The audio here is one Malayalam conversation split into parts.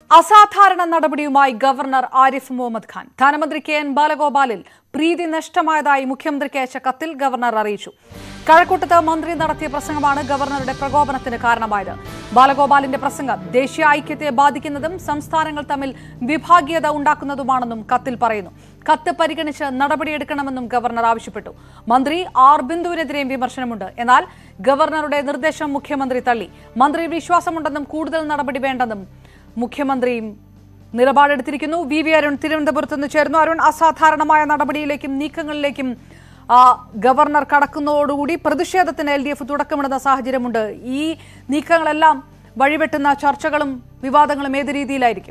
അസാധാരണ നടപടിയുമായി ഗവർണർ ആരിഫ് മുഹമ്മദ് ഖാൻ ധനമന്ത്രി കെ എൻ ബാലഗോപാലിൽ പ്രീതി നഷ്ടമായതായി മുഖ്യമന്ത്രിക്ക് അയച്ച കത്തിൽ ഗവർണർ അറിയിച്ചു കഴക്കൂട്ടത്ത് മന്ത്രി നടത്തിയ പ്രസംഗമാണ് ഗവർണറുടെ പ്രകോപനത്തിന് കാരണമായത് ബാലഗോപാലിന്റെ പ്രസംഗം ദേശീയ ഐക്യത്തെ ബാധിക്കുന്നതും സംസ്ഥാനങ്ങൾ തമ്മിൽ വിഭാഗീയത ഉണ്ടാക്കുന്നതുമാണെന്നും കത്തിൽ പറയുന്നു കത്ത് പരിഗണിച്ച് നടപടിയെടുക്കണമെന്നും ഗവർണർ ആവശ്യപ്പെട്ടു മന്ത്രി ആർ ബിന്ദുവിനെതിരെയും വിമർശനമുണ്ട് എന്നാൽ ഗവർണറുടെ നിർദ്ദേശം മുഖ്യമന്ത്രി തള്ളി മന്ത്രി വിശ്വാസമുണ്ടെന്നും കൂടുതൽ നടപടി വേണ്ടെന്നും മുഖ്യമന്ത്രിയും നിലപാടെടുത്തിരിക്കുന്നു വി വി അരുൺ തിരുവനന്തപുരത്ത് നിന്ന് ചേർന്നു അരുൺ അസാധാരണമായ നടപടിയിലേക്കും നീക്കങ്ങളിലേക്കും ആ, ഗവർണർ കടക്കുന്നതോടുകൂടി പ്രതിഷേധത്തിന് എൽ ഡി എഫ് തുടക്കമിടുന്ന സാഹചര്യമുണ്ട് ഈ നീക്കങ്ങളെല്ലാം വഴിവെട്ടുന്ന ചർച്ചകളും വിവാദങ്ങളും ഏത് രീതിയിലായിരിക്കും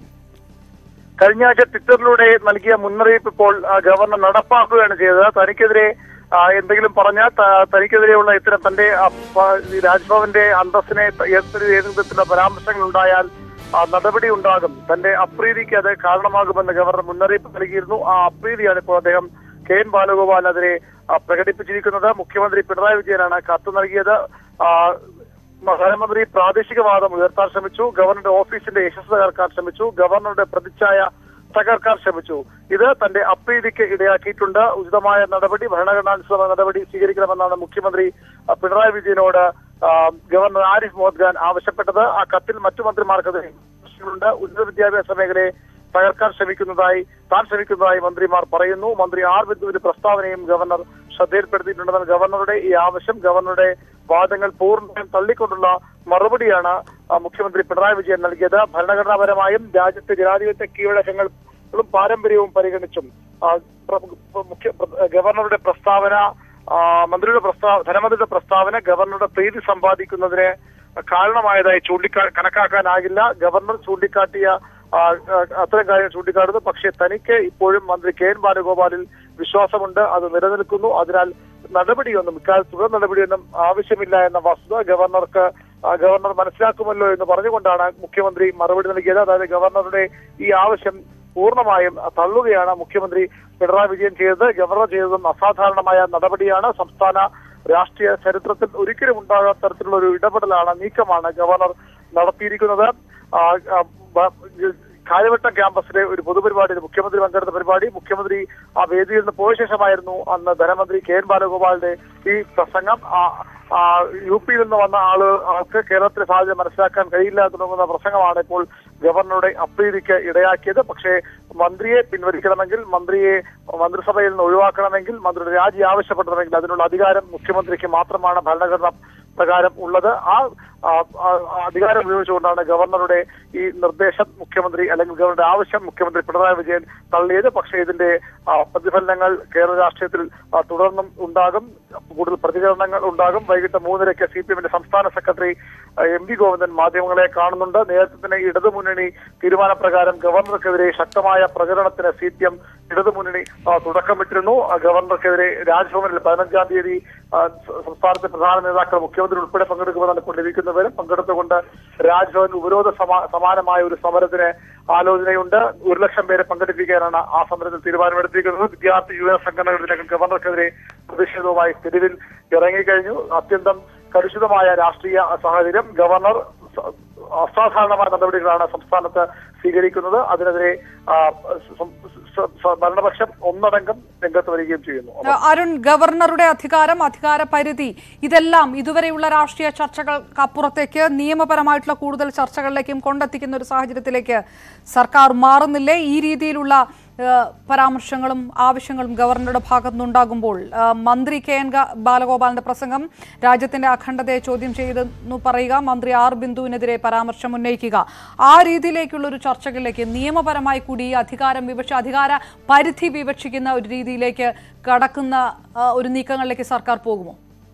കഴിഞ്ഞ ആഴ്ച ട്വിറ്ററിലൂടെ നൽകിയ മുന്നറിയിപ്പ് ഇപ്പോൾ ആ, ഗവർണർ നടപ്പാക്കുകയാണ് ചെയ്തത് തനിക്കെതിരെ ആ, എന്തെങ്കിലും പറഞ്ഞാൽ ത- തനിക്കെതിരെയുള്ള ഇത്തരം തന്റെ ആ, പ- ഈ രാജ്ഭവന്റെ അന്തസ്സിനെ ത- ഏതൊരു ഏത് വിധത്തിലുള്ള പരാമർശങ്ങൾ ഉണ്ടായാൽ ആ, നടപടി ഉണ്ടാകും തന്റെ അപ്രീതിക്ക് അത് കാരണമാകുമെന്ന് ഗവർണർ മുന്നറിയിപ്പ് നൽകിയിരുന്നു ആ അപ്രീതിയാണ് ഇപ്പോൾ അദ്ദേഹം കെ എൻ ബാലഗോപാലിനെതിരെ ആ, പ്രകടിപ്പിച്ചിരിക്കുന്നത് മുഖ്യമന്ത്രി പിണറായി വിജയനാണ് കത്ത് നൽകിയത് ആ, പ്രധാനമന്ത്രി പ്രാദേശികവാദം ഉയർത്താൻ ശ്രമിച്ചു ഗവർണറുടെ ഓഫീസിന്റെ യശസ് തകർക്കാൻ ശ്രമിച്ചു ഗവർണറുടെ പ്രതിച്ഛായ തകർക്കാൻ ശ്രമിച്ചു ഇത് തന്റെ അപ്രീതിക്ക് ഇടയാക്കിയിട്ടുണ്ട് ഉചിതമായ നടപടി ഭരണഘടനാനുസൃത നടപടി സ്വീകരിക്കണമെന്നാണ് മുഖ്യമന്ത്രി ആ, പിണറായി വിജയനോട് ആ, ഗവർണർ ആരിഫ് മുഹമ്മദ് ഖാൻ ആവശ്യപ്പെട്ടത് ആ കത്തിൽ മറ്റു മന്ത്രിമാർക്കെതിരെ വിമർശനങ്ങളുണ്ട് ഉന്നത വിദ്യാഭ്യാസ മേഖലയെ തകർക്കാൻ ശ്രമിക്കുന്നതായി താൻ ശ്രമിക്കുന്നതായി മന്ത്രിമാർ പറയുന്നു മന്ത്രി ആർ ബിന്ദുവിന്റെ പ്രസ്താവനയും ഗവർണർ ശ്രദ്ധയിൽപ്പെടുത്തിയിട്ടുണ്ടെന്ന് ഗവർണറുടെ ഈ ആവശ്യം ഗവർണറുടെ വാദങ്ങൾ പൂർണ്ണമായും തള്ളിക്കൊണ്ടുള്ള മറുപടിയാണ് ആ, മുഖ്യമന്ത്രി പിണറായി വിജയൻ നൽകിയത് ഭരണഘടനാപരമായും രാജ്യത്തെ ജനാധിപത്യ കീഴടക്കങ്ങളും പാരമ്പര്യവും പരിഗണിച്ചും ആ, പ്ര- മുഖ്യ പ്ര- ഗവർണറുടെ പ്രസ്താവന ആ, മന്ത്രിയുടെ പ്രസ്താവ ധനമന്ത്രിയുടെ പ്രസ്താവന ഗവർണറുടെ പ്രീതി സമ്പാദിക്കുന്നതിന് കാരണമായതായി ചൂണ്ടിക്കാ കണക്കാക്കാനാകില്ല ഗവർണർ ചൂണ്ടിക്കാട്ടിയ ആ, ആ, അത്തരം കാര്യം ചൂണ്ടിക്കാട്ടുന്നു പക്ഷേ തനിക്ക് ഇപ്പോഴും മന്ത്രി കെ എൻ ബാലഗോപാലിൽ വിശ്വാസമുണ്ട് അത് നിലനിൽക്കുന്നു അതിനാൽ നടപടിയൊന്നും ഇക്കാലത്ത് തുടർ നടപടിയൊന്നും ആവശ്യമില്ല എന്ന വസ്തുത ഗവർണർക്ക് ആ, ഗവർണർ മനസ്സിലാക്കുമല്ലോ എന്ന് പറഞ്ഞുകൊണ്ടാണ് മുഖ്യമന്ത്രി മറുപടി നൽകിയത് അതായത് ഗവർണറുടെ ഈ ആവശ്യം പൂർണ്ണമായും തള്ളുകയാണ് മുഖ്യമന്ത്രി പിണറായി വിജയൻ ചെയ്തത് ഗവർണർ ചെയ്തതും അസാധാരണമായ നടപടിയാണ് സംസ്ഥാന രാഷ്ട്രീയ ചരിത്രത്തിൽ ഒരിക്കലും ഉണ്ടാകാത്ത തരത്തിലുള്ള ഒരു ഇടപെടലാണ് നീക്കമാണ് ഗവർണർ നടത്തിയിരിക്കുന്നത് ആ, ആ, ബ- കാര്യവട്ടം ക്യാമ്പസിലെ ഒരു പൊതുപരിപാടിയിൽ മുഖ്യമന്ത്രി പങ്കെടുത്ത പരിപാടി മുഖ്യമന്ത്രി ആ വേദിയിൽ നിന്ന് പോയ ശേഷമായിരുന്നു അന്ന് ധനമന്ത്രി കെ എൻ ബാലഗോപാലിന്റെ ഈ പ്രസംഗം ആ, ആ, യു പിയിൽ നിന്ന് വന്ന ആള് ആൾക്ക് കേരളത്തിലെ സാഹചര്യം മനസ്സിലാക്കാൻ കഴിയില്ല എന്ന് തുടങ്ങുന്ന പ്രസംഗമാണ് ഇപ്പോൾ ഗവർണറുടെ അപ്രീതിക്ക് ഇടയാക്കിയത് പക്ഷേ മന്ത്രിയെ പിൻവലിക്കണമെങ്കിൽ മന്ത്രിയെ മന്ത്രിസഭയിൽ നിന്ന് ഒഴിവാക്കണമെങ്കിൽ മന്ത്രിയുടെ രാജി ആവശ്യപ്പെടണമെങ്കിൽ അതിനുള്ള അധികാരം മുഖ്യമന്ത്രിക്ക് മാത്രമാണ് ഭരണഘടന പ്രകാരം ഉള്ളത് ആ ആ, ആ, ആ അധികാരം ഉപയോഗിച്ചുകൊണ്ടാണ് ഗവർണറുടെ ഈ നിർദ്ദേശം മുഖ്യമന്ത്രി അല്ലെങ്കിൽ ഗവർണറുടെ ആവശ്യം മുഖ്യമന്ത്രി പിണറായി വിജയൻ തള്ളിയത് പക്ഷേ ഇതിന്റെ ആ, പ്രതിഫലനങ്ങൾ കേരള രാഷ്ട്രീയത്തിൽ ആ, തുടർന്നും ഉണ്ടാകും കൂടുതൽ പ്രതികരണങ്ങൾ ഉണ്ടാകും വൈകിട്ട് മൂന്നരയ്ക്ക് സി പി എമ്മിന്റെ സംസ്ഥാന സെക്രട്ടറി ആ, എം വി ഗോവിന്ദൻ മാധ്യമങ്ങളെ കാണുന്നുണ്ട് നേരത്തെ തന്നെ ഇടതുമുന്നണി തീരുമാനപ്രകാരം ഗവർണർക്കെതിരെ ശക്തമായ പ്രചരണത്തിന് സി പി എം ഇടതുമുന്നണി ആ, തുടക്കമിട്ടിരുന്നു ആ, ഗവർണർക്കെതിരെ രാജ്ഭവനിൽ പതിനഞ്ചാം തീയതി ആ, സ- സംസ്ഥാനത്തെ പ്രധാന നേതാക്കൾ മുഖ്യമന്ത്രി ഉൾപ്പെടെ പങ്കെടുക്കുമെന്നാണ് ഇപ്പോൾ ലഭിക്കുന്ന വിവരം പങ്കെടുത്തുകൊണ്ട് രാജ്ഭവൻ ഉപരോധ സമാ- സമാനമായ ഒരു സമരത്തിന് ആലോചനയുണ്ട് ഒരു ലക്ഷം പേരെ പങ്കെടുപ്പിക്കാനാണ് ആ സമരത്തിൽ തീരുമാനമെടുത്തിരിക്കുന്നത് വിദ്യാർത്ഥി യുവ സംഘടനകൾ ഇതിനകം ഗവർണർക്കെതിരെ പ്രതിഷേധവുമായി തെരുവിൽ ഇറങ്ങിക്കഴിഞ്ഞു അത്യന്തം കലുഷിതമായ രാഷ്ട്രീയ സാഹചര്യം ഗവർണർ സ- അസാധാരണമായ നടപടികളാണ് സംസ്ഥാനത്ത് സ്വീകരിക്കുന്നത് അതിനെതിരെ ആ, സം- സ- സ- ഭരണപക്ഷം ഒന്നടങ്കം രംഗത്ത് വരികയും ചെയ്യുന്നു അരുൺ ഗവർണറുടെ അധികാരം അധികാര പരിധി ഇതെല്ലാം ഇതുവരെയുള്ള രാഷ്ട്രീയ ചർച്ചകൾക്കപ്പുറത്തേക്ക് നിയമപരമായിട്ടുള്ള കൂടുതൽ ചർച്ചകളിലേക്കും കൊണ്ടെത്തിക്കുന്ന ഒരു സാഹചര്യത്തിലേക്ക് സർക്കാർ മാറുന്നില്ലേ ഈ രീതിയിലുള്ള ഏഹ്, പരാമർശങ്ങളും ആവശ്യങ്ങളും ഗവർണറുടെ ഭാഗത്തുനിന്നുണ്ടാകുമ്പോൾ ഏഹ്, മന്ത്രി കെ എൻ ഗ- ബാലഗോപാലിന്റെ പ്രസംഗം രാജ്യത്തിന്റെ അഖണ്ഡതയെ ചോദ്യം ചെയ്തെന്നു പറയുക മന്ത്രി ആർ ബിന്ദുവിനെതിരെ പരാമർശം ഉന്നയിക്കുക ആ രീതിയിലേക്കുള്ള ഒരു ചർച്ചകളിലേക്ക് നിയമപരമായി കൂടി ഈ അധികാരം വിവക്ഷ അധികാര പരിധി വിവക്ഷിക്കുന്ന ഒരു രീതിയിലേക്ക് കടക്കുന്ന ആ, ഒരു നീക്കങ്ങളിലേക്ക് സർക്കാർ പോകുമോ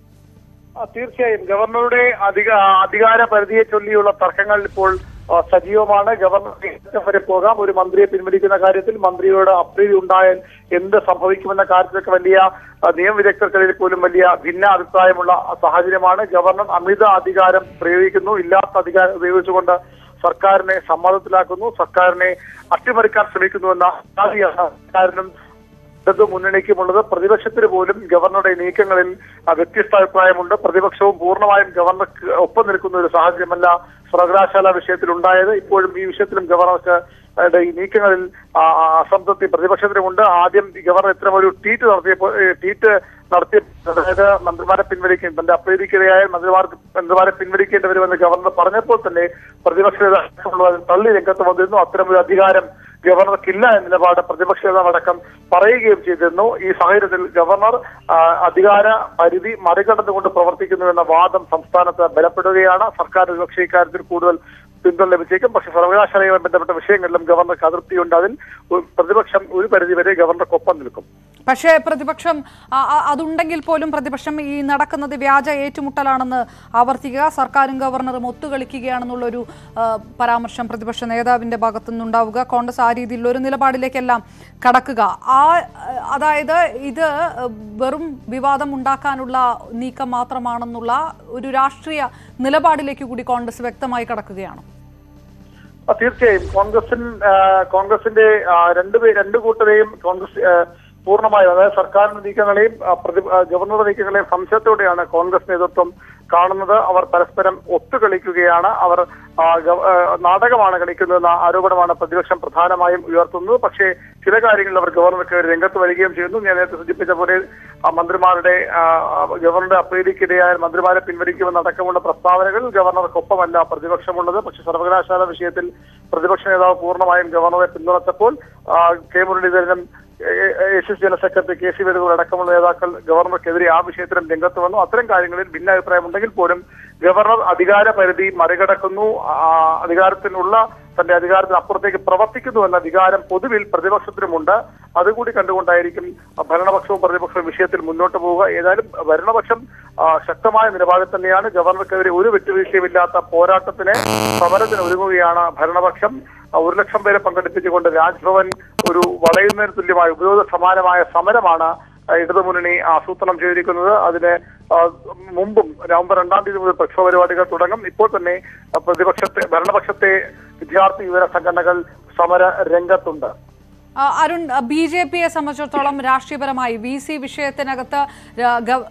ആ, തീർച്ചയായും ഗവർണറുടെ അധിക അധികാര പരിധിയെ ചൊല്ലിയുള്ള തർക്കങ്ങൾ ഇപ്പോൾ ആ, സജീവമാണ് ഗവർണർക്ക് ഇഷ്ടം വരെ പോകാം ഒരു മന്ത്രിയെ പിൻവലിക്കുന്ന കാര്യത്തിൽ മന്ത്രിയോട് അപ്രീതി ഉണ്ടായാൽ എന്ത് സംഭവിക്കുമെന്ന കാര്യത്തിലൊക്കെ വലിയ ആ, നിയമവിദഗ്ധർക്കിടയിൽ പോലും വലിയ ഭിന്ന അഭിപ്രായമുള്ള സാഹചര്യമാണ് ഗവർണർ അമിത അധികാരം പ്രയോഗിക്കുന്നു ഇല്ലാത്ത അധികാരം ഉപയോഗിച്ചുകൊണ്ട് സർക്കാരിനെ സമ്മർദ്ദത്തിലാക്കുന്നു സർക്കാരിനെ അട്ടിമറിക്കാൻ ശ്രമിക്കുന്നുവെന്ന പരാതിയാണ് സർക്കാരിനും ഇടതു മുന്നണിക്കുമുള്ളത് പ്രതിപക്ഷത്തിന് പോലും ഗവർണറുടെ നീക്കങ്ങളിൽ ആ, വ്യത്യസ്ത അഭിപ്രായമുണ്ട് പ്രതിപക്ഷവും പൂർണ്ണമായും ഗവർണർക്ക് ഒപ്പം നിൽക്കുന്ന ഒരു സാഹചര്യമല്ല സർവകലാശാല വിഷയത്തിൽ ഉണ്ടായത് ഇപ്പോഴും ഈ വിഷയത്തിലും ഗവർണർക്ക് യുടെ ഈ നീക്കങ്ങളിൽ ആ, ആ, അസംതൃപ്തി പ്രതിപക്ഷത്തിനുമുണ്ട് ആദ്യം ഈ ഗവർണർ ഇത്തരം ഒരു ട്വീറ്റ് നടത്തിയപ്പോൾ ഏ, ട്വീറ്റ് നടത്തിയ അതായത് മന്ത്രിമാരെ പിൻവലിക്കും തന്റെ അപ്രീതിക്കിരയായ മന്ത്രിമാർക്ക് മന്ത്രിമാരെ പിൻവലിക്കേണ്ടി വരുമെന്ന് ഗവർണർ പറഞ്ഞപ്പോൾ തന്നെ പ്രതിപക്ഷ നേതാക്കൾ അത് തള്ളി രംഗത്ത് വന്നിരുന്നു അത്തരം ഒരു അധികാരം ഗവർണർക്കില്ല എന്ന നിലപാട് പ്രതിപക്ഷ നേതാവ് അടക്കം പറയുകയും ചെയ്തിരുന്നു ഈ സാഹചര്യത്തിൽ ഗവർണർ ആ, അധികാര പരിധി മറികടന്നുകൊണ്ട് പ്രവർത്തിക്കുന്നു എന്ന വാദം സംസ്ഥാനത്ത് ബലപ്പെടുകയാണ് സർക്കാർ ഒരുപക്ഷെ ഇക്കാര്യത്തിൽ കൂടുതൽ പിന്തുണ ലഭിച്ചേക്കും പക്ഷെ സർവകലാശാലയുമായി ബന്ധപ്പെട്ട വിഷയങ്ങളിലും ഗവർണർക്ക് അതിർത്തിയുണ്ട് അതിൽ ഒരു പ്രതിപക്ഷം ഒരു പരിധിവരെ ഗവർണർക്കൊപ്പം നിൽക്കും പക്ഷേ പ്രതിപക്ഷം ആ, ആ, അതുണ്ടെങ്കിൽ പോലും പ്രതിപക്ഷം ഈ നടക്കുന്നത് വ്യാജ ഏറ്റുമുട്ടലാണെന്ന് ആവർത്തിക്കുക സർക്കാരും ഗവർണറും ഒത്തുകളിക്കുകയാണെന്നുള്ളൊരു ആ, പരാമർശം പ്രതിപക്ഷ നേതാവിന്റെ ഭാഗത്തു നിന്നുണ്ടാവുക കോൺഗ്രസ് ആ രീതിയിലുള്ള ഒരു നിലപാടിലേക്കെല്ലാം കടക്കുക ആ ആ, അതായത് ഇത് വെറും വിവാദം ഉണ്ടാക്കാനുള്ള നീക്കം മാത്രമാണെന്നുള്ള ഒരു രാഷ്ട്രീയ നിലപാടിലേക്ക് കൂടി കോൺഗ്രസ് വ്യക്തമായി കടക്കുകയാണ് ആ, തീർച്ചയായും കോൺഗ്രസിൻ ആ, കോൺഗ്രസിന്റെ ആ, രണ്ട് പേ- രണ്ട് കൂട്ടരെയും കോൺഗ്രസ് ആ, പൂർണ്ണമായും അതായത് സർക്കാരിന്റെ നീക്കങ്ങളെയും ആ, പ്രതി- ആ, ഗവർണറുടെ നീക്കങ്ങളെയും സംശയത്തോടെയാണ് കോൺഗ്രസ് നേതൃത്വം കാണുന്നത് അവർ പരസ്പരം ഒത്തുകളിക്കുകയാണ് അവർ ആ, ഗവ- ആ, നാടകമാണ് കളിക്കുന്നതെന്ന ആരോപണമാണ് പ്രതിപക്ഷം പ്രധാനമായും ഉയർത്തുന്നത് പക്ഷേ ചില കാര്യങ്ങളിൽ അവർ ഗവർണർക്ക് രംഗത്ത് വരികയും ചെയ്യുന്നു ഞാൻ നേരത്തെ സൂചിപ്പിച്ച പോലെ ആ, മന്ത്രിമാരുടെ ആ, ആ, ഗവർണറുടെ അപ്രീതിക്കിരയായ മന്ത്രിമാരെ പിൻവലിക്കുമെന്നടക്കമുള്ള പ്രസ്താവനകൾ ഗവർണർക്കൊപ്പമല്ല പ്രതിപക്ഷമുള്ളത് പക്ഷേ സർവകലാശാല വിഷയത്തിൽ പ്രതിപക്ഷ നേതാവ് പൂർണ്ണമായും ഗവർണറെ പിന്തുണച്ചപ്പോൾ ആ, കെ മുരളീധരനും S S general secretary K C Venugopal അടക്കമുള്ള നേതാക്കൾ ഗവർണർക്കെതിരെ ആ വിഷയത്തിലും രംഗത്ത് വന്നു അത്തരം കാര്യങ്ങളിൽ ഭിന്നാഭിപ്രായമുണ്ടെങ്കിൽ പോലും ഗവർണർ അധികാര പരിധി മറികടക്കുന്നു ആ, അധികാരത്തിനുള്ള തന്റെ അധികാരത്തിന് അപ്പുറത്തേക്ക് പ്രവർത്തിക്കുന്നു എന്ന വികാരം പൊതുവിൽ പ്രതിപക്ഷത്തിനുമുണ്ട് അതുകൂടി കണ്ടുകൊണ്ടായിരിക്കും ഭരണപക്ഷവും പ്രതിപക്ഷവും വിഷയത്തിൽ മുന്നോട്ട് പോവുക ഏതായാലും ഭരണപക്ഷം ആ, ശക്തമായ നിലപാടിൽ തന്നെയാണ് ഗവർണർക്കെതിരെ ഒരു വിട്ടുവീഴ്ചയുമില്ലാത്ത പോരാട്ടത്തിന് സമരത്തിന് ഒരുങ്ങുകയാണ് ഭരണപക്ഷം ആ, ഒരു ലക്ഷം പേരെ പങ്കെടുപ്പിച്ചുകൊണ്ട് രാജ്ഭവൻ ഒരു വളയുന്നതിന് തുല്യമായ ഉപരോധ സമാനമായ സമരമാണ് ആ, ഇടതുമുന്നണി ആസൂത്രണം ചെയ്തിരിക്കുന്നത് അതിന് ആ, മുമ്പും നവംബർ രണ്ടാം തീയതി മുതൽ പ്രക്ഷോഭ പരിപാടികൾ തുടങ്ങും ഇപ്പോൾ തന്നെ ആ, പ്രതിപക്ഷത്തെ ഭരണപക്ഷത്തെ വിദ്യാർത്ഥി യുവജന സംഘടനകൾ സമര രംഗത്തുണ്ട് ആ, അരുൺ ബി ജെ പിയെ സംബന്ധിച്ചിടത്തോളം രാഷ്ട്രീയപരമായി വി സി വിഷയത്തിനകത്ത് ര- ഗവ-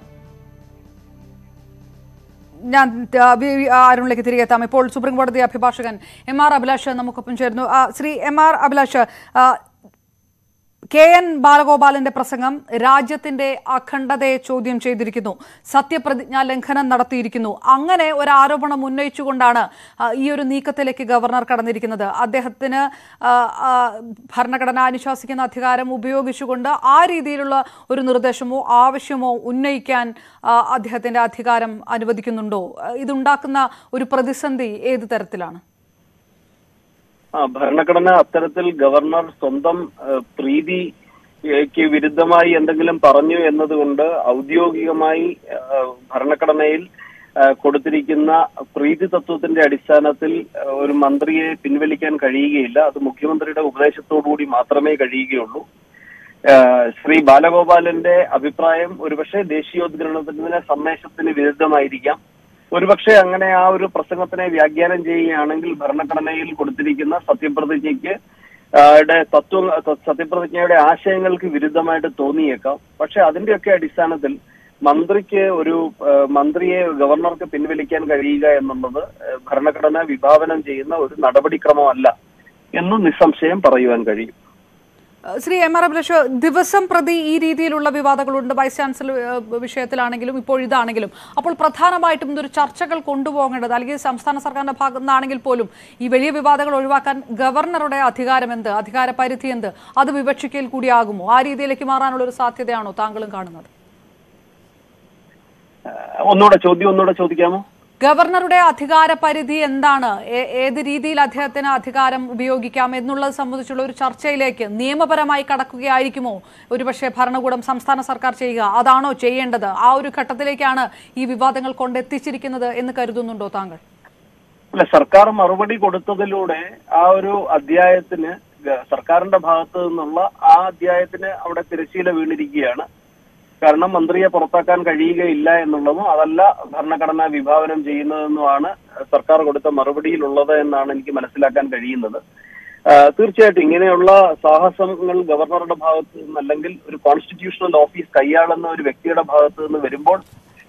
ഞാൻ ആ, വി- വി- ആ, അരുണിലേക്ക് തിരികെ എത്താം ഇപ്പോൾ സുപ്രീം കോടതി അഭിഭാഷകൻ എം ആർ അഭിലാഷ് നമുക്കൊപ്പം ചേരുന്നു ആ, ശ്രീ എം ആർ അഭിലാഷ് ആ, കെ എൻ ബാലഗോപാലിന്റെ പ്രസംഗം രാജ്യത്തിന്റെ അഖണ്ഡതയെ ചോദ്യം ചെയ്തിരിക്കുന്നു സത്യപ്രതിജ്ഞാ ലംഘനം നടത്തിയിരിക്കുന്നു അങ്ങനെ ഒരു ആരോപണം ഉന്നയിച്ചുകൊണ്ടാണ് ആ, ഈ ഒരു നീക്കത്തിലേക്ക് ഗവർണർ കടന്നിരിക്കുന്നത് അദ്ദേഹത്തിന് ആ, ആ, ഭരണഘടന അനുശാസിക്കുന്ന അധികാരം ഉപയോഗിച്ചുകൊണ്ട് ആ രീതിയിലുള്ള ഒരു നിർദ്ദേശമോ ആവശ്യമോ ഉന്നയിക്കാൻ ആ, അദ്ദേഹത്തിന്റെ അധികാരം അനുവദിക്കുന്നുണ്ടോ ആ, ഇതുണ്ടാക്കുന്ന ഒരു പ്രതിസന്ധി ഏത് തരത്തിലാണ് ആ ഭരണഘടന അത്തരത്തിൽ ഗവർണർ സ്വന്തം ഏഹ്, പ്രീതിക്ക് വിരുദ്ധമായി എന്തെങ്കിലും പറഞ്ഞു എന്നതുകൊണ്ട് ഔദ്യോഗികമായി ഏഹ്, ഭരണഘടനയിൽ ഏഹ്, കൊടുത്തിരിക്കുന്ന പ്രീതി തത്വത്തിന്റെ അടിസ്ഥാനത്തിൽ ഏഹ്, ഒരു മന്ത്രിയെ പിൻവലിക്കാൻ കഴിയുകയില്ല അത് മുഖ്യമന്ത്രിയുടെ ഉപദേശത്തോടുകൂടി മാത്രമേ കഴിയുകയുള്ളൂ ഏഹ്, ശ്രീ ബാലഗോപാലന്റെ അഭിപ്രായം ഒരുപക്ഷെ ദേശീയോദ്ഗ്രഥനത്തിന്റെ സന്ദേശത്തിന് വിരുദ്ധമായിരിക്കാം ഒരുപക്ഷെ അങ്ങനെ ആ ഒരു പ്രസംഗത്തിനെ വ്യാഖ്യാനം ചെയ്യുകയാണെങ്കിൽ ഭരണഘടനയിൽ കൊടുത്തിരിക്കുന്ന സത്യപ്രതിജ്ഞയ്ക്ക് ആ, യുടെ തത്വം ത- സത്യപ്രതിജ്ഞയുടെ ആശയങ്ങൾക്ക് വിരുദ്ധമായിട്ട് തോന്നിയേക്കാം പക്ഷെ അതിന്റെയൊക്കെ അടിസ്ഥാനത്തിൽ മന്ത്രിക്ക് ഒരു ആ, മന്ത്രിയെ ഗവർണർക്ക് പിൻവലിക്കാൻ കഴിയുക എന്നുള്ളത് ആ, ഭരണഘടന വിഭാവനം ചെയ്യുന്ന ഒരു നടപടിക്രമമല്ല എന്ന് നിസ്സംശയം പറയുവാൻ കഴിയും ശ്രീ എം ആർ അഭിലാഷ് ദിവസം പ്രതി ഈ രീതിയിലുള്ള വിവാദങ്ങളുണ്ട് വൈസ് ചാൻസലർ ഏഹ്, വിഷയത്തിലാണെങ്കിലും ഇപ്പോൾ ഇതാണെങ്കിലും അപ്പോൾ പ്രധാനമായിട്ടും ഇതൊരു ചർച്ചകൾ കൊണ്ടുപോകേണ്ടത് അല്ലെങ്കിൽ സംസ്ഥാന സർക്കാരിന്റെ ഭാഗത്തു നിന്നാണെങ്കിൽ പോലും ഈ വലിയ വിവാദങ്ങൾ ഒഴിവാക്കാൻ ഗവർണറുടെ അധികാരം എന്ത് അധികാര പരിധി എന്ത് അത് വിവക്ഷിക്കൽ കൂടിയാകുമോ ആ രീതിയിലേക്ക് മാറാനുള്ള ഒരു സാധ്യതയാണോ താങ്കളും കാണുന്നത് ആ, ഒന്നുകൂടെ ചോദ്യം ഒന്നുകൂടെ ചോദിക്കാമോ ഗവർണറുടെ അധികാര പരിധി എന്താണ് ഏ- ഏത് രീതിയിൽ അദ്ദേഹത്തിന് അധികാരം ഉപയോഗിക്കാം എന്നുള്ളത് സംബന്ധിച്ചുള്ള ഒരു ചർച്ചയിലേക്ക് നിയമപരമായി കടക്കുകയായിരിക്കുമോ ഒരുപക്ഷെ ഭരണകൂടം സംസ്ഥാന സർക്കാർ ചെയ്യുക അതാണോ ചെയ്യേണ്ടത് ആ ഒരു ഘട്ടത്തിലേക്കാണ് ഈ വിവാദങ്ങൾ കൊണ്ടെത്തിച്ചിരിക്കുന്നത് എന്ന് കരുതുന്നുണ്ടോ താങ്കൾ അല്ല സർക്കാർ മറുപടി കൊടുത്തതിലൂടെ ആ ഒരു അധ്യായത്തിന് ഗ- സർക്കാരിന്റെ ഭാഗത്തു നിന്നുള്ള ആ അധ്യായത്തിന് അവിടെ തിരശ്ശീല വീണിരിക്കുകയാണ് കാരണം മന്ത്രിയെ പുറത്താക്കാൻ കഴിയുകയില്ല എന്നുള്ളതും അതല്ല ഭരണഘടന വിഭാവനം ചെയ്യുന്നതെന്നുമാണ് സർക്കാർ കൊടുത്ത മറുപടിയിലുള്ളത് എന്നാണ് എനിക്ക് മനസ്സിലാക്കാൻ കഴിയുന്നത് ആ, തീർച്ചയായിട്ടും ഇങ്ങനെയുള്ള സാഹസങ്ങൾ ഗവർണറുടെ ഭാഗത്ത് നിന്ന് അല്ലെങ്കിൽ ഒരു കോൺസ്റ്റിറ്റ്യൂഷണൽ ഓഫീസ് കൈയാളുന്ന ഒരു വ്യക്തിയുടെ ഭാഗത്ത് നിന്ന് വരുമ്പോൾ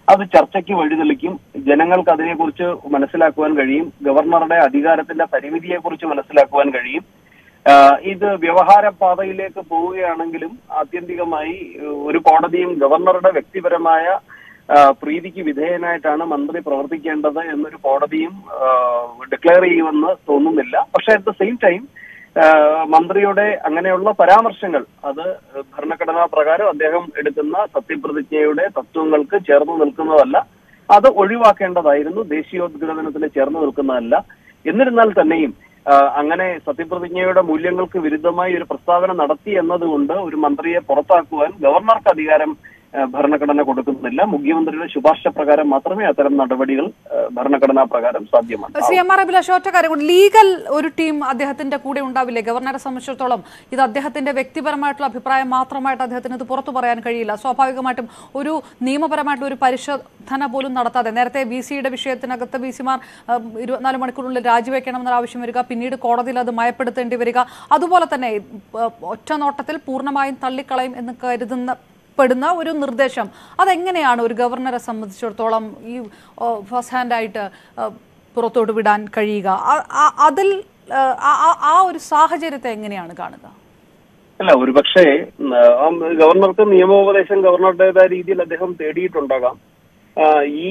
അത് ചർച്ചയ്ക്ക് വഴിതെളിക്കും ജനങ്ങൾക്ക് അതിനെക്കുറിച്ച് മനസ്സിലാക്കുവാൻ കഴിയും ഗവർണറുടെ അധികാരത്തിന്റെ പരിമിതിയെക്കുറിച്ച് മനസ്സിലാക്കുവാൻ കഴിയും ആഹ് ഇത് വ്യവഹാര പാതയിലേക്ക് പോവുകയാണെങ്കിലും ആത്യന്തികമായി ഏഹ് ഒരു കോടതിയും ഗവർണറുടെ വ്യക്തിപരമായ ആഹ് പ്രീതിക്ക് വിധേയനായിട്ടാണ് മന്ത്രി പ്രവർത്തിക്കേണ്ടത് എന്നൊരു കോടതിയും ഡിക്ലെയർ ചെയ്യുമെന്ന് തോന്നുന്നില്ല പക്ഷെ അറ്റ് ദ സെയിം ടൈം മന്ത്രിയുടെ അങ്ങനെയുള്ള പരാമർശങ്ങൾ അത് ഭരണഘടനാ പ്രകാരം അദ്ദേഹം എടുക്കുന്ന സത്യപ്രതിജ്ഞയുടെ തത്വങ്ങൾക്ക് ചേർന്ന് നിൽക്കുന്നതല്ല അത് ഒഴിവാക്കേണ്ടതായിരുന്നു ദേശീയോദ്ഗ്രഥനത്തിന് ചേർന്ന് നിൽക്കുന്നതല്ല എന്നിരുന്നാൽ തന്നെയും ആ, അങ്ങനെ സത്യപ്രതിജ്ഞയുടെ മൂല്യങ്ങൾക്ക് വിരുദ്ധമായി ഒരു പ്രസ്താവന നടത്തി എന്നതുകൊണ്ട് ഒരു മന്ത്രിയെ പുറത്താക്കുവാൻ ഗവർണർക്ക് അധികാരം ആ, ഭരണഘടന കൊടുക്കുന്നില്ല മുഖ്യമന്ത്രിയുടെ ശുപാർശ പ്രകാരം മാത്രമേ അത്തരം നടപടികൾ ആ, ഭരണഘടനാ പ്രകാരം സാധ്യമാണ് ശ്രീ എം ആർ അഭിലാഷ് ഒറ്റ കാര്യം കൂടി ലീഗൽ ഒരു ടീം അദ്ദേഹത്തിന്റെ കൂടെ ഉണ്ടാവില്ലേ ഗവർണറെ സംബന്ധിച്ചിടത്തോളം ഇത് അദ്ദേഹത്തിന്റെ വ്യക്തിപരമായിട്ടുള്ള അഭിപ്രായം മാത്രമായിട്ട് അദ്ദേഹത്തിന് ഇത് പുറത്തു പറയാൻ കഴിയില്ല സ്വാഭാവികമായിട്ടും ഒരു നിയമപരമായിട്ടുള്ള ഒരു പരിശോധന പോലും നടത്താതെ നേരത്തെ ബി സിയുടെ വിഷയത്തിനകത്ത് ബി സിമാർ ഇരുപത്തിനാല് മണിക്കൂറിനുള്ളിൽ രാജിവെക്കണമെന്നൊരു ആവശ്യം വരിക പിന്നീട് കോടതിയിൽ അത് മയപ്പെടുത്തേണ്ടി വരിക അതുപോലെ തന്നെ ഏഹ്, ഒറ്റ നോട്ടത്തിൽ പൂർണ്ണമായും തള്ളിക്കളയും എന്ന് കരുതുന്ന പെടുന്ന ഒരു നിർദ്ദേശം അതെങ്ങനെയാണ് ഒരു ഗവർണറെ സംബന്ധിച്ചിടത്തോളം ഈ ഫസ്റ്റ് ഹാൻഡായിട്ട് പുറത്തോട്ട് വിടാൻ കഴിയുക ആ- ആ- അതിൽ ആ- ആ- ആ ഒരു സാഹചര്യത്തെ എങ്ങനെയാണ് കാണുക അല്ല ഒരുപക്ഷെ ഉം, ആ, ഗവർണർക്ക് നിയമോപദേശം ഗവർണറുടേതായ രീതിയിൽ അദ്ദേഹം തേടിയിട്ടുണ്ടാകാം ആ, ഈ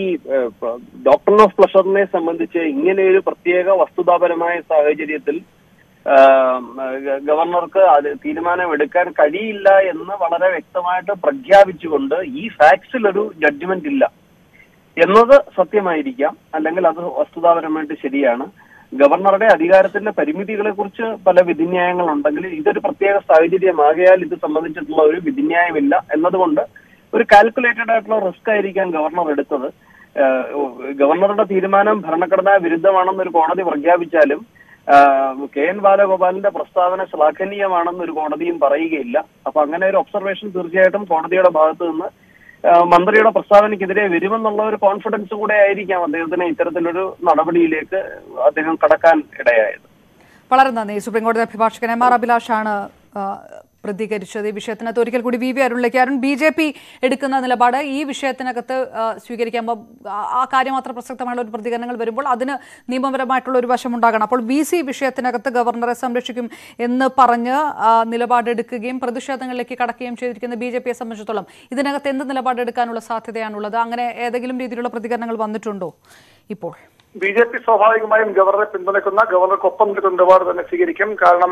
ഡോക്ടർ ഓഫ് പ്ലഷറിനെ സംബന്ധിച്ച് ഇങ്ങനെ ഒരു പ്രത്യേക വസ്തുതാപരമായ സാഹചര്യത്തിൽ ആ, ഗ- ഗവർണർക്ക് അത് തീരുമാനമെടുക്കാൻ കഴിയില്ല എന്ന് വളരെ വ്യക്തമായിട്ട് പ്രഖ്യാപിച്ചുകൊണ്ട് ഈ ഫാക്സിൽ ഒരു ജഡ്ജ്മെന്റ് ഇല്ല എന്നത് സത്യമായിരിക്കാം അല്ലെങ്കിൽ അത് വസ്തുതാപരമായിട്ട് ശരിയാണ് ഗവർണറുടെ അധികാരത്തിന്റെ പരിമിതികളെ കുറിച്ച് പല വിധിന്യായങ്ങൾ ഉണ്ടെങ്കിൽ ഇതൊരു പ്രത്യേക സാഹചര്യമാകയാൽ ഇത് സംബന്ധിച്ചിട്ടുള്ള ഒരു വിധിന്യായമില്ല എന്നതുകൊണ്ട് ഒരു കാൽക്കുലേറ്റഡ് ആയിട്ടുള്ള റിസ്ക് ആയിരിക്കാം ഗവർണർ എടുത്തത് ഏഹ് ഗവർണറുടെ തീരുമാനം ഭരണഘടനാ വിരുദ്ധമാണെന്നൊരു കോടതി പ്രഖ്യാപിച്ചാലും ആഹ് കെ എൻ ബാലഗോപാലിന്റെ പ്രസ്താവന ശ്ലാഘനീയമാണെന്ന് ഒരു കോടതിയും പറയുകയില്ല അപ്പൊ അങ്ങനെ ഒരു ഒബ്സർവേഷൻ തീർച്ചയായിട്ടും കോടതിയുടെ ഭാഗത്ത് നിന്ന് ആഹ് മന്ത്രിയുടെ പ്രസ്താവനയ്ക്കെതിരെ വരുമെന്നുള്ള ഒരു കോൺഫിഡൻസ് കൂടെ ആയിരിക്കാം അദ്ദേഹത്തിന് ഇത്തരത്തിലൊരു നടപടിയിലേക്ക് അദ്ദേഹം കടക്കാൻ ഇടയായത് വളരെ നന്ദി സുപ്രീം കോടതി അഭിഭാഷകൻ എം ആർ അഭിലാഷാണ് ആ, പ്രതികരിച്ചത് ഈ വിഷയത്തിനകത്ത് ഒരിക്കൽ കൂടി വി വി അരുണിലേക്ക് അരുൺ ബി ജെ പി എടുക്കുന്ന നിലപാട് ഈ വിഷയത്തിനകത്ത് ആ, സ്വീകരിക്കുമ്പോൾ ആ- ആ കാര്യം അത്ര പ്രസക്തമായുള്ള ഒരു പ്രതികരണങ്ങൾ വരുമ്പോൾ അതിന് നിയമപരമായിട്ടുള്ള ഒരു വശം ഉണ്ടാകണം അപ്പോൾ ബി സി വിഷയത്തിനകത്ത് ഗവർണറെ സംരക്ഷിക്കും എന്ന് പറഞ്ഞ് ആ, നിലപാടെടുക്കുകയും പ്രതിഷേധങ്ങളിലേക്ക് കടക്കുകയും ചെയ്തിരിക്കുന്ന ബി ജെ പിയെ സംബന്ധിച്ചിടത്തോളം ഇതിനകത്ത് എന്ത് നിലപാടെടുക്കാനുള്ള സാധ്യതയാണുള്ളത് അങ്ങനെ ഏതെങ്കിലും രീതിയിലുള്ള പ്രതികരണങ്ങൾ വന്നിട്ടുണ്ടോ ഇപ്പോൾ ബി ജെ പി സ്വാഭാവികമായും ഗവർണറെ പിന്തുണയ്ക്കുന്ന ഗവർണർക്കൊപ്പം നിൽക്കുന്ന നിലപാട് തന്നെ സ്വീകരിക്കും കാരണം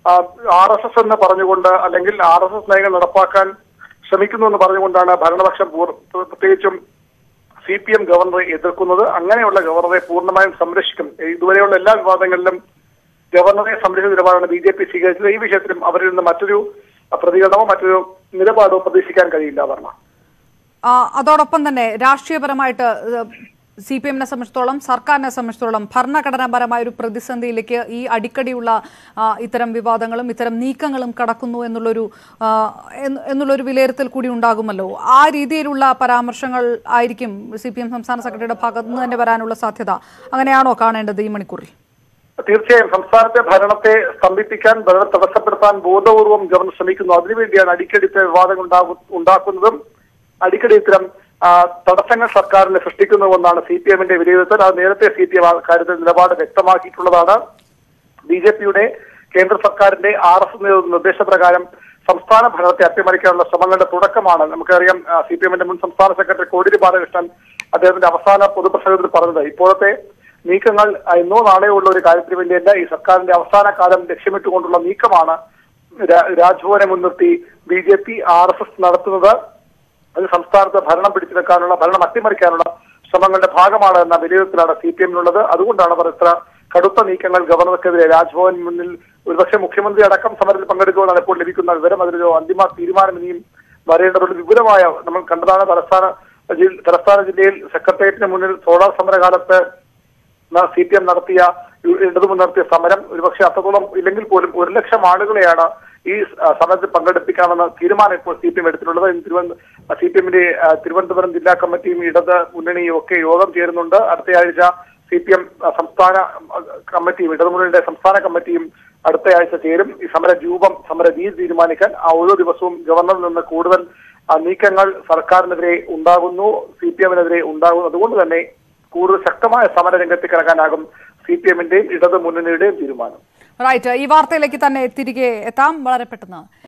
ആർ എസ് എസ് എന്ന് പറഞ്ഞുകൊണ്ട് അല്ലെങ്കിൽ ആർ എസ് എസ് നയങ്ങൾ നടപ്പാക്കാൻ ശ്രമിക്കുന്നു എന്ന് പറഞ്ഞുകൊണ്ടാണ് ഭരണപക്ഷം പൂർ- പ്രത്യേകിച്ചും സി പി എം ഗവർണറെ എതിർക്കുന്നത് അങ്ങനെയുള്ള ഗവർണറെ പൂർണ്ണമായും സംരക്ഷിക്കും ഇതുവരെയുള്ള എല്ലാ വിവാദങ്ങളിലും ഗവർണറെ സംരക്ഷിച്ച നിലപാടാണ് ബി ജെ പി സ്വീകരിച്ചത് ഈ വിഷയത്തിലും അവരിൽ നിന്ന് മറ്റൊരു പ്രതികരണമോ മറ്റൊരു നിലപാടോ പ്രതീക്ഷിക്കാൻ കഴിയില്ല വർമ്മ ആ, അതോടൊപ്പം തന്നെ രാഷ്ട്രീയപരമായിട്ട് സി പി എമ്മിനെ സംബന്ധിച്ചിടത്തോളം സർക്കാരിനെ സംബന്ധിച്ചിടത്തോളം ഭരണഘടനാപരമായ ഒരു പ്രതിസന്ധിയിലേക്ക് ഈ അടിക്കടിയുള്ള ആ, ഇത്തരം വിവാദങ്ങളും ഇത്തരം നീക്കങ്ങളും കടക്കുന്നു എന്നുള്ളൊരു ആ, എന്ന് എന്നുള്ളൊരു വിലയിരുത്തൽ കൂടി ഉണ്ടാകുമല്ലോ ആ രീതിയിലുള്ള പരാമർശങ്ങൾ ആയിരിക്കും സി പി എം സംസ്ഥാന സെക്രട്ടറിയുടെ ഭാഗത്തു നിന്ന് തന്നെ വരാനുള്ള സാധ്യത അങ്ങനെയാണോ കാണേണ്ടത് ഈ മണിക്കൂറിൽ തീർച്ചയായും സംസ്ഥാനത്തെ ഭരണത്തെ സ്തംഭിപ്പിക്കാൻ ഭരണം തടസ്സപ്പെടുത്താൻ ബോധപൂർവം ഗവർണർ ശ്രമിക്കുന്നു അതിനുവേണ്ടിയാണ് അടിക്കടി ഇത്തരം വിവാദങ്ങൾ ഉണ്ടാകു- ഉണ്ടാക്കുന്നതും അടിക്കടി ഇത്തരം ആ, തടസ്സങ്ങൾ സർക്കാരിന് സൃഷ്ടിക്കുന്നുവെന്നാണ് സി പി എമ്മിന്റെ വിലയിരുത്തൽ അത് നേരത്തെ സി പി എം കാര്യത്തിൽ നിലപാട് വ്യക്തമാക്കിയിട്ടുള്ളതാണ് ബി ജെ പിയുടെ കേന്ദ്ര സർക്കാരിന്റെ ആർ എസ് നിർദ്ദേശപ്രകാരം സംസ്ഥാന ഭരണത്തെ അട്ടിമറിക്കാനുള്ള ശ്രമങ്ങളുടെ തുടക്കമാണ് നമുക്കറിയാം സി പി എമ്മിന്റെ മുൻ സംസ്ഥാന സെക്രട്ടറി കോടിയേരി ബാലകൃഷ്ണൻ അദ്ദേഹത്തിന്റെ അവസാന പൊതുപ്രസംഗത്തിൽ പറഞ്ഞത് ഇപ്പോഴത്തെ നീക്കങ്ങൾ ആ, ഇന്നോ നാളെയോ ഉള്ള ഒരു കാര്യത്തിന് വേണ്ടിയല്ല ഈ സർക്കാരിന്റെ അവസാന കാലം ലക്ഷ്യമിട്ടുകൊണ്ടുള്ള നീക്കമാണ് രാ- രാജ്ഭവനെ മുൻനിർത്തി B J P R S S നടത്തുന്നത് അത് സംസ്ഥാനത്ത് ഭരണം പിടിച്ചെടുക്കാനുള്ള ഭരണം അട്ടിമറിക്കാനുള്ള ശ്രമങ്ങളുടെ ഭാഗമാണ് എന്ന വിലയിരുത്തലാണ് സി പി എമ്മിനുള്ളത് അതുകൊണ്ടാണ് അവർ ഇത്ര കടുത്ത നീക്കങ്ങൾ ഗവർണർക്കെതിരെ രാജ്ഭവൻ മുന്നിൽ ഒരുപക്ഷെ മുഖ്യമന്ത്രി അടക്കം സമരത്തിൽ പങ്കെടുക്കുമെന്നാണ് ഇപ്പോൾ ലഭിക്കുന്ന വിവരം അതിലൊരു അന്തിമ തീരുമാനം ഇനിയും വരേണ്ടതുണ്ട് വിപുലമായ നമ്മൾ കണ്ടതാണ് തലസ്ഥാന ജില്ല- തലസ്ഥാന ജില്ലയിൽ സെക്രട്ടേറിയറ്റിന് മുന്നിൽ സോളാർ സമരകാലത്ത് സി പി എം നടത്തിയ ഇടതുമുൻ നടത്തിയ സമരം ഒരുപക്ഷെ അത്രത്തോളം ഇല്ലെങ്കിൽ പോലും ഒരു ലക്ഷം ആളുകളെയാണ് ഈ ആ, സമരത്തിൽ പങ്കെടുപ്പിക്കാമെന്ന തീരുമാനം ഇപ്പോൾ സി പി എം എടുത്തിട്ടുള്ളത് ഇന്ന് തിരുവനന്ത സി പി എമ്മിന്റെ തിരുവനന്തപുരം ജില്ലാ കമ്മിറ്റിയും ഇടത് മുന്നണിയും ഒക്കെ യോഗം ചേരുന്നുണ്ട് അടുത്തയാഴ്ച സി പി എം സംസ്ഥാന ആ, കമ്മിറ്റിയും ഇടതുമുന്നണിയുടെ സംസ്ഥാന കമ്മിറ്റിയും അടുത്തയാഴ്ച ചേരും ഈ സമര രൂപം സമര രീതി തീരുമാനിക്കാൻ ആ ഓരോ ദിവസവും ഗവർണറിൽ നിന്ന് കൂടുതൽ ആ, നീക്കങ്ങൾ സർക്കാരിനെതിരെ ഉണ്ടാകുന്നു സി പി എമ്മിനെതിരെ ഉണ്ടാകുന്നു അതുകൊണ്ട് തന്നെ കൂടുതൽ ശക്തമായ സമരരംഗത്ത് കിടക്കാനാകും സി പി എമ്മിന്റെയും ഇടതു മുന്നണിയുടെയും തീരുമാനം റൈറ്റ് ഈ വാർത്തയിലേക്ക് തന്നെ തിരികെ എത്താം വളരെ പെട്ടെന്ന്